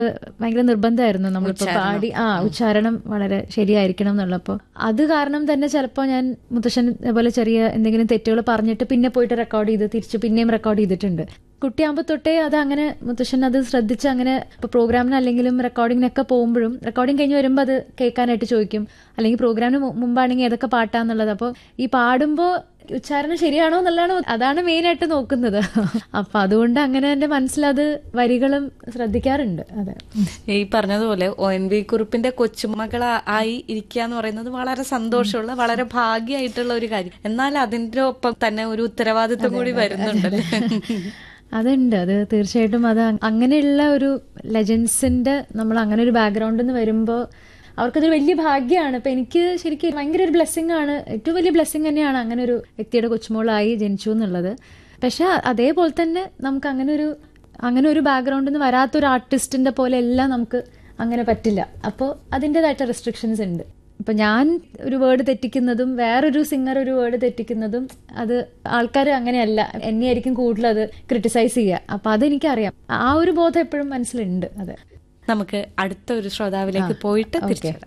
ഭയങ്കര നിർബന്ധമായിരുന്നു നമ്മളിപ്പോ പാടി ആ ഉച്ചാരണം വളരെ ശരിയായിരിക്കണം എന്നുള്ളപ്പോ അത് കാരണം തന്നെ ചിലപ്പോൾ ഞാൻ മുത്തശ്ശൻ അതുപോലെ ചെറിയ എന്തെങ്കിലും തെറ്റുകൾ പറഞ്ഞിട്ട് പിന്നെ പോയിട്ട് റെക്കോർഡ് ചെയ്ത് തിരിച്ച് പിന്നെയും റെക്കോർഡ് ചെയ്തിട്ടുണ്ട് കുട്ടിയാകുമ്പോൾ തൊട്ടേ അത് അങ്ങനെ മുത്തശ്ശൻ അത് ശ്രദ്ധിച്ച് അങ്ങനെ ഇപ്പൊ പ്രോഗ്രാമിന് അല്ലെങ്കിലും റെക്കോർഡിങ്ങിനൊക്കെ പോകുമ്പോഴും റെക്കോർഡിംഗ് കഴിഞ്ഞ് വരുമ്പോൾ അത് കേൾക്കാനായിട്ട് ചോദിക്കും അല്ലെങ്കിൽ പ്രോഗ്രാമിന് മു- മുമ്പാണെങ്കിൽ ഏതൊക്കെ പാട്ടാന്നുള്ളത് അപ്പോൾ ഈ പാടുമ്പോൾ ഉച്ചാരണം ശരിയാണോ എന്നുള്ളതാണ് അതാണ് മെയിൻ ആയിട്ട് നോക്കുന്നത് അപ്പൊ അതുകൊണ്ട് അങ്ങനെ എന്റെ മനസ്സിലത് വരികളും ശ്രദ്ധിക്കാറുണ്ട് അതെ ഈ പറഞ്ഞതുപോലെ ഒ എൻ വി കുറിപ്പിന്റെ കൊച്ചുമകൾ ആയി ഇരിക്കുക എന്ന് പറയുന്നത് വളരെ സന്തോഷമുള്ള വളരെ ഭാഗ്യമായിട്ടുള്ള ഒരു കാര്യം എന്നാൽ അതിന്റെ ഒപ്പം തന്നെ ഒരു ഉത്തരവാദിത്വം കൂടി വരുന്നുണ്ടല്ലേ അതുണ്ട് അത് തീർച്ചയായിട്ടും അത് അങ്ങനെയുള്ള ഒരു ലെജൻസിന്റെ നമ്മൾ അങ്ങനെ ഒരു ബാക്ക്ഗ്രൗണ്ടിൽ നിന്ന് വരുമ്പോൾ അവർക്കതൊരു വലിയ ഭാഗ്യമാണ് ഇപ്പൊ എനിക്ക് ശരിക്കും ഭയങ്കര ഒരു ബ്ലെസ്സിങ് ആണ് ഏറ്റവും വലിയ ബ്ലെസ്സിങ് തന്നെയാണ് അങ്ങനെ ഒരു വ്യക്തിയുടെ കൊച്ചുമോളായി ജനിച്ചു എന്നുള്ളത് പക്ഷെ അതേപോലെ തന്നെ നമുക്ക് അങ്ങനെ ഒരു അങ്ങനെ ഒരു ബാക്ക്ഗ്രൗണ്ടിൽ നിന്ന് വരാത്തൊരു ആർട്ടിസ്റ്റിന്റെ പോലെ എല്ലാം നമുക്ക് അങ്ങനെ പറ്റില്ല അപ്പോൾ അതിൻ്റെതായിട്ട് റെസ്ട്രിക്ഷൻസ് ഉണ്ട് ഇപ്പൊ ഞാൻ ഒരു വേർഡ് തെറ്റിക്കുന്നതും വേറൊരു സിംഗർ ഒരു വേർഡ് തെറ്റിക്കുന്നതും അത് ആൾക്കാർ അങ്ങനെയല്ല എന്നെയായിരിക്കും കൂടുതൽ അത് ക്രിട്ടിസൈസ് ചെയ്യുക അപ്പൊ അതെനിക്കറിയാം ആ ഒരു ബോധം എപ്പോഴും മനസ്സിലുണ്ട് അതെ നമുക്ക് അടുത്ത ഒരു ശ്രോതാവിലേക്ക് പോയിട്ട് തിരിച്ചു വരാം.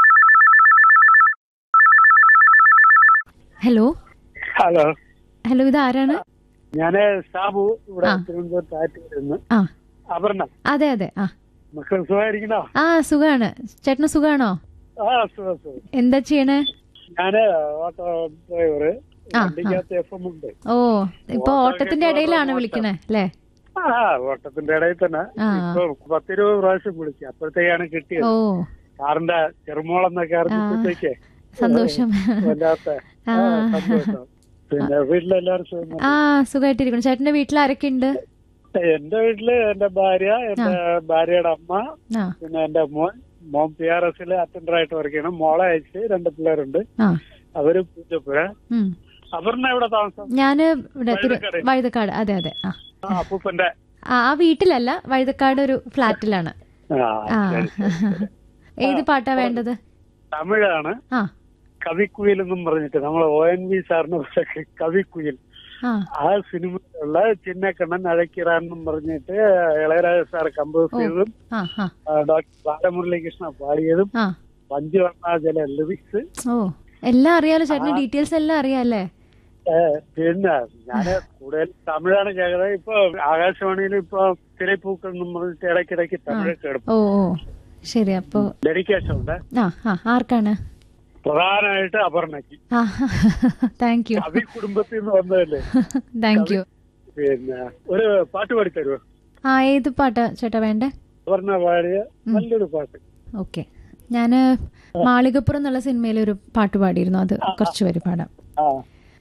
ഹലോ ഹലോ ഹലോ ഇത് ആരാണ് ഞാന് സാബു ഇവിടെ തിരുവനന്തപുരത്ത് ആറ്റുകാരുന്ന് ആ അപർണ അതെ അതെ ആ മക്കൾ സുഖമായിരിക്കണോ ആ സുഖാണ് ചേട്ടന് സുഖാണോ ആ സുഖം സുഖം എന്താ ചെയ്യണേ ഞാന് ഓട്ടോ ഡ്രൈവർ ആ, വണ്ടിക്കകത്ത് എഫ് എം ഉണ്ട് ഓ ഇപ്പൊ ഓട്ടത്തിന്റെ ഇടയിലാണ് വിളിക്കണേ അല്ലേ ആ ഓട്ടത്തിന്റെ ഇടയിൽ തന്നെ ആ. ഇപ്പൊ പത്തിരുപത് പ്രാവശ്യം വിളിച്ചു അപ്പോഴത്തേക്കാണ് കിട്ടിയത് ഓ കാറിന്റെ ചെറുമോളെന്നൊക്കെ അറിഞ്ഞപ്പോഴത്തേക്ക് സന്തോഷം വല്ലാത്ത ആ. ആ, സന്തോഷം പിന്നെ വീട്ടിലെല്ലാവരും സുഖം ആ സുഖമായിട്ടിരിക്കണം ചേട്ടന്റെ വീട്ടിൽ ആരൊക്കെ ഉണ്ട് എന്റെ വീട്ടില് എന്റെ ഭാര്യ എന്റെ ഭാര്യയുടെ അമ്മ ആ പിന്നെ എന്റെ മോൻ മോൻ പി ആർ എസിൽ അറ്റൻഡർ ആയിട്ട് വർക്ക് ചെയ്യണം മോളെ അയച്ച് രണ്ട് പിള്ളേരുണ്ട് ആ അവര് പൂജപ്പുഴ ഉം അപർണ എവിടെ താമസം ഞാന് ഇവിടെ തിരു- വഴുതക്കാട്. വഴുതക്കാട് അതെ അതെ ആ ആ, അപ്പൂപ്പന്റെ ആ ആ വീട്ടിലല്ല വഴുതക്കാട് ഒരു ഫ്ലാറ്റിലാണ് ആ ആ ശരി, ശരി. ഏത് പാട്ടാ വേണ്ടത് തമിഴാണ് ആ കവിക്കുയിൽ എന്നും പറഞ്ഞിട്ട് നമ്മൾ ഒ എൻ വി സാറിന് പറഞ്ഞ കവിക്കുയിൽ ആ ആ സിനിമയിലുള്ള ചിന്നക്കണ്ണൻ അഴക്കിറാൻ എന്നും പറഞ്ഞിട്ട് ഇളയരാജ സാർ കമ്പോസ് ചെയ്തതും ആ ആ ആ, ഡോക്ടർ ബാലമുരളീകൃഷ്ണ പാടിയതും ആ പഞ്ചവർണ്ണാജല ലിറിക്സ് ഓ എല്ലാം അറിയാലോ ചേട്ടന് ഡീറ്റെയിൽസ് എല്ലാം അറിയാല്ലേ ഏ, പിന്നെ ഞാന് കൂടുതൽ തമിഴാണ് കേൾക്കുന്നത് ഇപ്പൊ ആകാശവാണിയിൽ ഇപ്പൊ തിരപ്പൂക്കൾ എന്നും പറഞ്ഞിട്ട് ഇടയ്ക്കിടയ്ക്ക് തമിഴ് കേൾക്കും ഓ ഓ ശരി അപ്പോ ഡെഡിക്കേഷൻ ഉണ്ട് ആ ആ ആർക്കാണ് പ്രധാനമായിട്ട് അപർണയ്ക്ക് ആ താങ്ക് യു കവി കുടുംബത്തിൽ നിന്ന് വന്നതല്ലേ താങ്ക് യു പിന്നെ ഒരു പാട്ട് പാടി തരുമോ ആ ഏത് പാട്ടാ ചേട്ടാ വേണ്ടേ അപർണ പാടിയ നല്ലൊരു പാട്ട് ഓക്കെ ഞാന് മാളികപ്പുറം എന്നുള്ള സിനിമയിൽ ഒരു പാട്ട് പാടിയിരുന്നു അത് കുറച്ച് പേര് പാടാം ആ